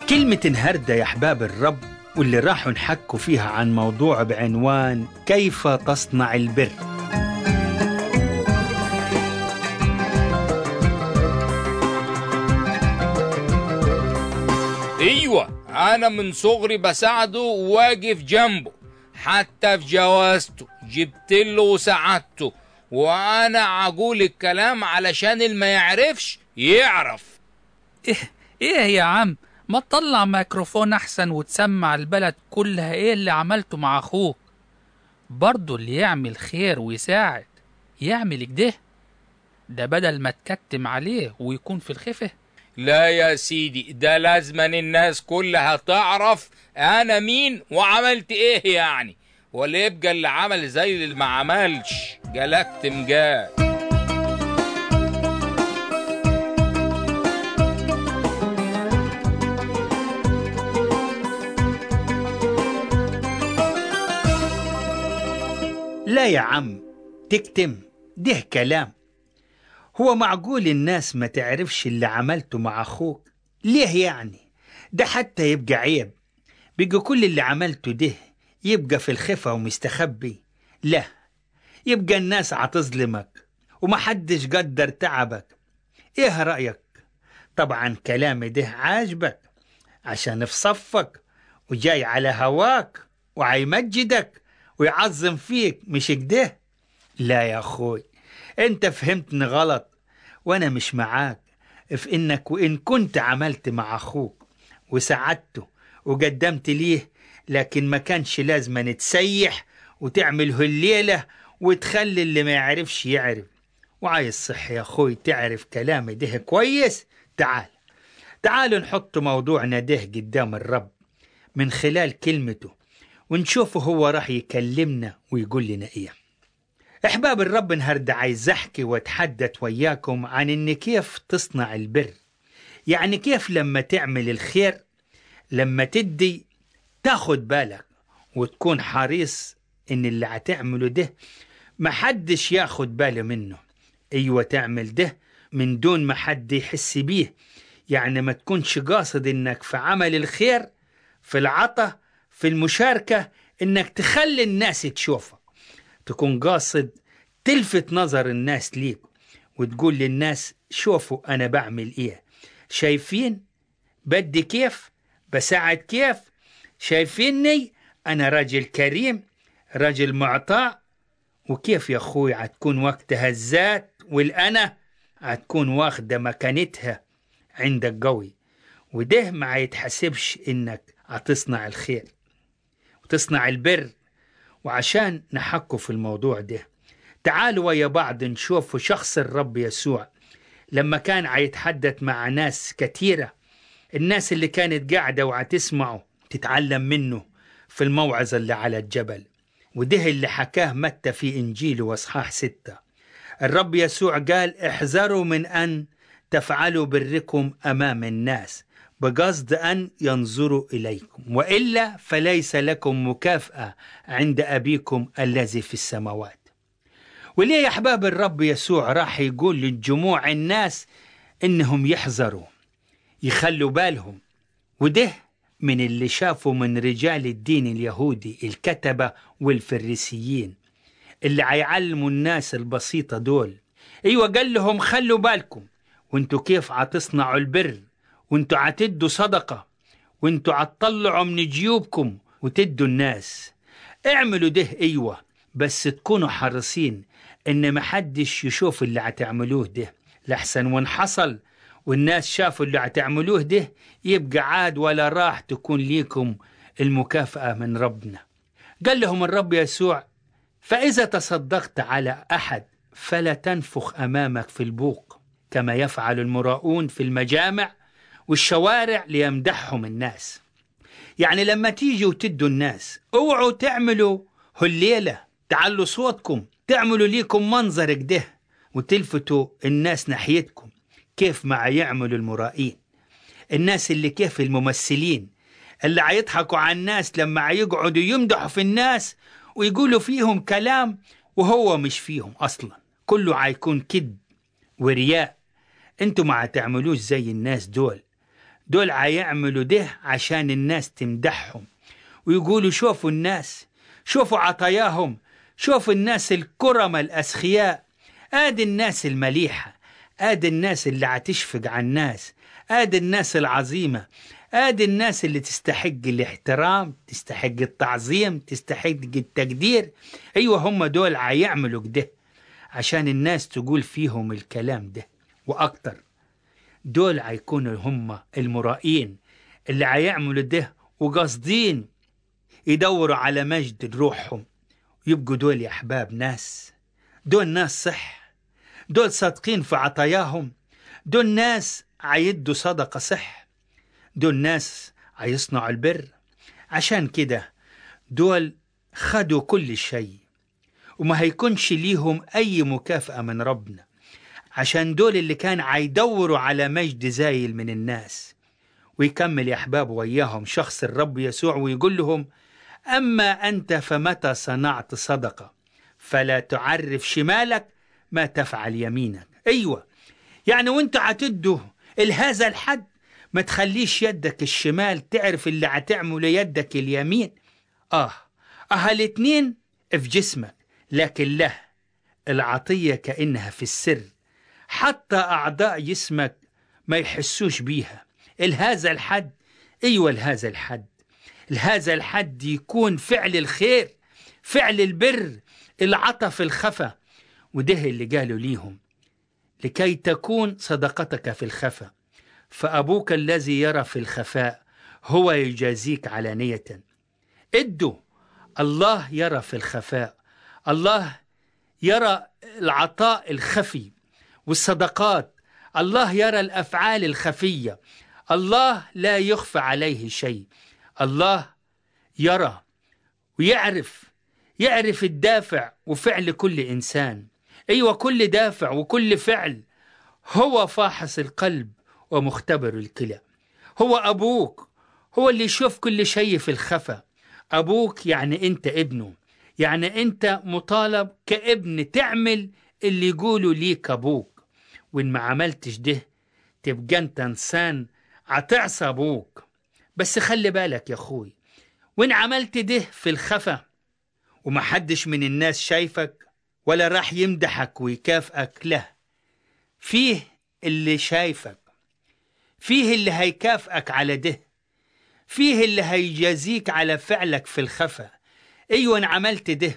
كلمة انهردة يا أحباب الرب واللي راحوا نحكوا فيها عن موضوع بعنوان كيف تصنع البر ايوه انا من صغري بساعده وواقف جنبه حتى في جوازته جبت له وساعدته وانا عقول الكلام علشان اللي ما يعرفش يعرف ايه ايه يا عم ما تطلع ميكروفون احسن وتسمع البلد كلها ايه اللي عملته مع اخوك برضه اللي يعمل خير ويساعد يعمل كده ده بدل ما تكتم عليه ويكون في الخفه لا يا سيدي ده لازما الناس كلها تعرف انا مين وعملت ايه يعني ولا يبقى اللي عمل زي اللي ما عملش جلكت مجال لا يا عم تكتم ده كلام هو معقول الناس ما تعرفش اللي عملته مع أخوك ليه يعني ده حتى يبقى عيب بيجي كل اللي عملته ده يبقى في الخفا ومستخبي لا يبقى الناس هتظلمك ومحدش قدر تعبك ايه رأيك طبعا كلامي ده عاجبك عشان في صفك وجاي على هواك وعيمجدك ويعظم فيك مش كده لا يا اخوي انت فهمتني غلط وانا مش معاك في انك وان كنت عملت مع اخوك وساعدته وقدمت ليه لكن ما كانش لازم نتسيح وتعمله الليلة وتخلي اللي ما يعرفش يعرف وعايز صح يا اخوي تعرف كلامي ده كويس تعال تعالوا نحط موضوعنا ده قدام الرب من خلال كلمته ونشوفه هو راح يكلمنا ويقول لنا ايه احباب الرب النهارده عايز احكي واتحدث وياكم عن ان كيف تصنع البر يعني كيف لما تعمل الخير لما تدي تاخد بالك وتكون حريص ان اللي هتعمله ده محدش ياخد باله منه ايوه تعمل ده من دون ما حد يحس بيه يعني ما تكونش قاصد انك في عمل الخير في العطا في المشاركة انك تخلي الناس تشوفك تكون قاصد تلفت نظر الناس ليك وتقول للناس شوفوا انا بعمل ايه شايفين بدي كيف بساعد كيف شايفيني انا راجل كريم راجل معطاء وكيف يا اخوي هتكون وقتها الذات والانا هتكون واخده مكانتها عندك قوي وده ما يتحسبش انك هتصنع الخير وتصنع البر وعشان نحكوا في الموضوع ده تعالوا ويا بعض نشوف شخص الرب يسوع لما كان عيتحدث مع ناس كتيرة الناس اللي كانت قاعدة وعتسمعه تتعلم منه في الموعظة اللي على الجبل وده اللي حكاه متى في إنجيله وأصحاح ستة الرب يسوع قال احذروا من أن تفعلوا بركم أمام الناس بقصد أن ينظروا إليكم وإلا فليس لكم مكافأة عند أبيكم الذي في السماوات وليه يا أحباب الرب يسوع راح يقول للجموع الناس إنهم يحذروا يخلوا بالهم وده من اللي شافوا من رجال الدين اليهودي الكتبة والفريسيين اللي هيعلموا الناس البسيطة دول أيوة قال لهم خلوا بالكم وانتوا كيف عتصنعوا البر وانتوا عتدوا صدقة وانتوا عتطلعوا من جيوبكم وتدوا الناس اعملوا ده ايوه بس تكونوا حريصين ان محدش يشوف اللي عتعملوه ده لحسن وان حصل والناس شافوا اللي عتعملوه ده يبقى عاد ولا راح تكون ليكم المكافأة من ربنا قال لهم الرب يسوع فإذا تصدقت على أحد فلا تنفخ أمامك في البوق كما يفعل المراؤون في المجامع والشوارع ليمدحهم الناس يعني لما تيجوا وتدوا الناس اوعوا تعملوا هالليلة تعلوا صوتكم تعملوا ليكم منظر كده وتلفتوا الناس ناحيتكم كيف ما يعملوا المرائين الناس اللي كيف الممثلين اللي عيضحكوا على الناس لما عيقعدوا يمدحوا في الناس ويقولوا فيهم كلام وهو مش فيهم أصلا كله عيكون كذب ورياء انتوا ما هتعملوش زي الناس دول دول هيعملوا ده عشان الناس تمدحهم ويقولوا شوفوا الناس شوفوا عطاياهم شوفوا الناس الكرمة الأسخياء آدي الناس المليحة آدي الناس اللي هتشفق على الناس آدي الناس العظيمة آدي الناس اللي تستحق الاحترام تستحق التعظيم تستحق التقدير أيوة هم دول هيعملوا كده عشان الناس تقول فيهم الكلام ده وأكتر دول هيكونوا هم المرائين اللي هيعملوا ده وقاصدين يدوروا على مجد روحهم يبقوا دول يا أحباب ناس دول ناس صح دول صادقين في عطاياهم دول ناس عيدوا صدقة صح دول ناس عيصنعوا البر عشان كده دول خدوا كل شيء وما هيكونش ليهم أي مكافأة من ربنا عشان دول اللي كان عيدوروا على مجد زايل من الناس ويكمل يا أحباب وياهم شخص الرب يسوع ويقول لهم أما أنت فمتى صنعت صدقة فلا تعرف شمالك ما تفعل يمينك أيوة يعني وانت هتدوا لهذا الحد ما تخليش يدك الشمال تعرف اللي هتعمله يدك اليمين آه آه الاتنين في جسمك لكن له العطية كأنها في السر حتى أعضاء جسمك ما يحسوش بيها لهذا الحد أيوة لهذا الحد لهذا الحد يكون فعل الخير فعل البر العطف الخفى وده اللي قالوا ليهم لكي تكون صدقتك في الخفا فأبوك الذي يرى في الخفاء هو يجازيك علانية ادوا الله يرى في الخفاء الله يرى العطاء الخفي والصدقات الله يرى الأفعال الخفية الله لا يخفى عليه شيء الله يرى ويعرف يعرف الدافع وفعل كل إنسان أيوة كل دافع وكل فعل هو فاحص القلب ومختبر الكلى هو أبوك هو اللي يشوف كل شيء في الخفا أبوك يعني أنت ابنه يعني أنت مطالب كابن تعمل اللي يقولوا ليك أبوك وإن ما عملتش ده تبقى أنت إنسان عتعصى أبوك بس خلي بالك يا أخوي وإن عملت ده في الخفا ومحدش من الناس شايفك ولا راح يمدحك ويكافئك له فيه اللي شايفك فيه اللي هيكافئك على ده فيه اللي هيجازيك على فعلك في الخفا ايوه أنا عملت ده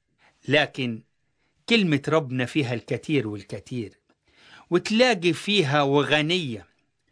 لكن كلمة ربنا فيها الكثير والكثير وتلاقي فيها وغنية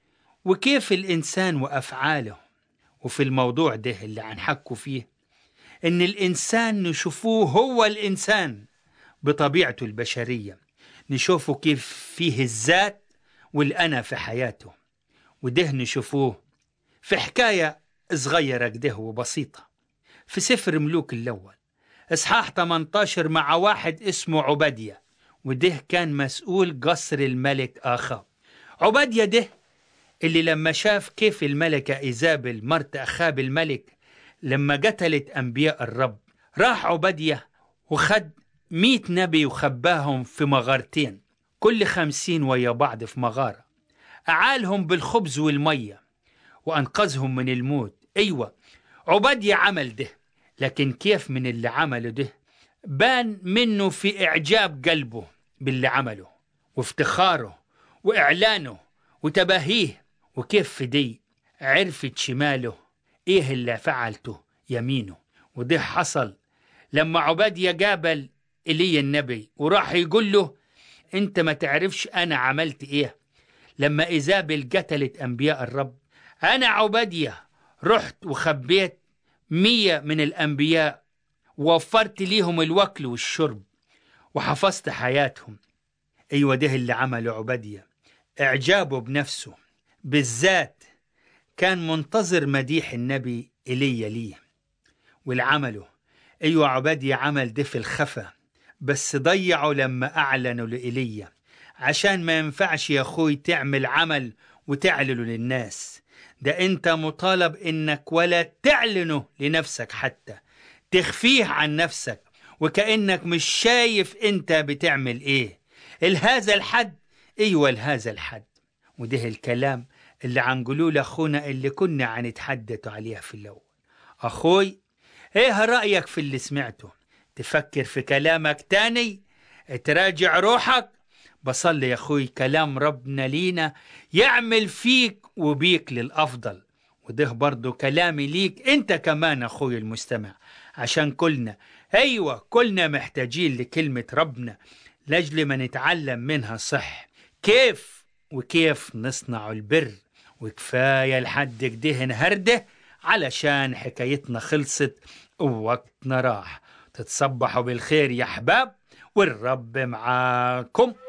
وكيف الإنسان وأفعاله وفي الموضوع ده اللي هنحكوا فيه إن الإنسان نشوفوه هو الإنسان بطبيعته البشرية نشوفه كيف فيه الذات والأنا في حياته وده نشوفوه في حكاية صغيرة كده وبسيطة في سفر ملوك الأول إصحاح 18 مع واحد اسمه عبادية وده كان مسؤول قصر الملك آخاب عبادية ده اللي لما شاف كيف الملكة إيزابل مرت أخاب الملك لما قتلت أنبياء الرب راح عبادية وخد مئة نبي وخباهم في مغارتين كل خمسين ويا بعض في مغارة أعالهم بالخبز والمية وأنقذهم من الموت أيوة عبادية عمل ده لكن كيف من اللي عمله ده بان منه في إعجاب قلبه باللي عمله وافتخاره وإعلانه وتباهيه وكيف في دي عرفت شماله إيه اللي فعلته يمينه وده حصل لما عبادية قابل إيليا النبي وراح يقول له أنت ما تعرفش أنا عملت إيه لما إيزابل قتلت أنبياء الرب أنا عبادية رحت وخبيت مية من الأنبياء ووفرت ليهم الوكل والشرب وحفظت حياتهم أيوة ده اللي عمله عبادية إعجابه بنفسه بالذات كان منتظر مديح النبي إيليا ليه والعمله أيوة عبادية عمل ده في الخفا بس ضيعوا لما أعلنوا لإيليا عشان ما ينفعش يا أخوي تعمل عمل وتعلنه للناس ده أنت مطالب إنك ولا تعلنه لنفسك حتى تخفيه عن نفسك وكأنك مش شايف أنت بتعمل إيه لهذا الحد أيوة لهذا الحد وده الكلام اللي عنقولوا لأخونا اللي كنا عنتحدثوا عليها في الأول أخوي إيه رأيك في اللي سمعته تفكر في كلامك تاني تراجع روحك بصلي يا أخوي كلام ربنا لينا يعمل فيك وبيك للأفضل وده برضو كلامي ليك انت كمان أخوي المستمع عشان كلنا أيوة كلنا محتاجين لكلمة ربنا لأجل ما نتعلم منها صح كيف وكيف نصنع البر وكفاية لحد كده نهرده علشان حكايتنا خلصت ووقتنا راح تتصبحوا بالخير يا أحباب والرب معاكم